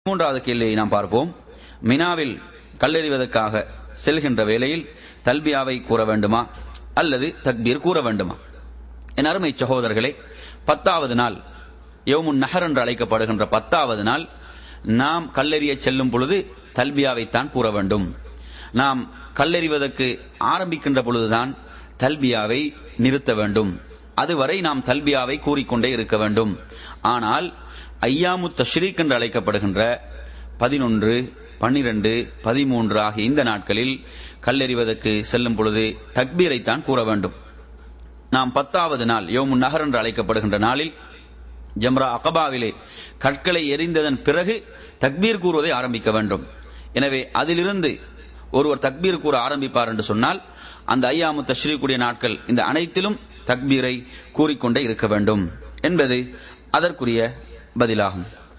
மூன்றாவது கேள்வியை நாம் பார்ப்போம் மினாவில் கல்லெறிவதற்காக செல்கின்ற வேளையில் தல்பியாவை கூற வேண்டுமா அல்லது தக்பீர் கூற வேண்டுமா என் அருமை சகோதரர்களே பத்தாவது நாள் யோமுன் நகர் என்று அழைக்கப்படுகின்ற பத்தாவது நாள் நாம் கல்லெறிய செல்லும் பொழுது தல்பியாவைத்தான் கூற வேண்டும் நாம் கல்லெறிவதற்கு ஆரம்பிக்கின்ற பொழுதுதான் தல்பியாவை நிறுத்த வேண்டும் அதுவரை நாம் தல்பியாவை கூறிக்கொண்டே இருக்க வேண்டும் ஆனால் ஐயாமு தஷ்ரீக் என்று அழைக்கப்படுகின்ற பதினொன்று பன்னிரண்டு பதிமூன்று ஆகிய இந்த நாட்களில் கல்லெறிவதற்கு செல்லும் பொழுது தக்பீரைத்தான் கூற வேண்டும் நாம் பத்தாவது நாள் யோமுன் நகர் என்று அழைக்கப்படுகின்ற நாளில் ஜம்ரா அகபாவிலே கற்களை எரிந்ததன் பிறகு தக்பீர் கூறுவதை ஆரம்பிக்க வேண்டும் எனவே அதிலிருந்து ஒருவர் தக்பீர் கூற ஆரம்பிப்பார் என்று சொன்னால் அந்த ஐயாமு தஸ்ரீக்குடைய நாட்கள் இந்த அனைத்திலும் தக்பீரை கூறிக்கொண்டே இருக்க வேண்டும் என்பது அதற்குரிய பதிலாகும்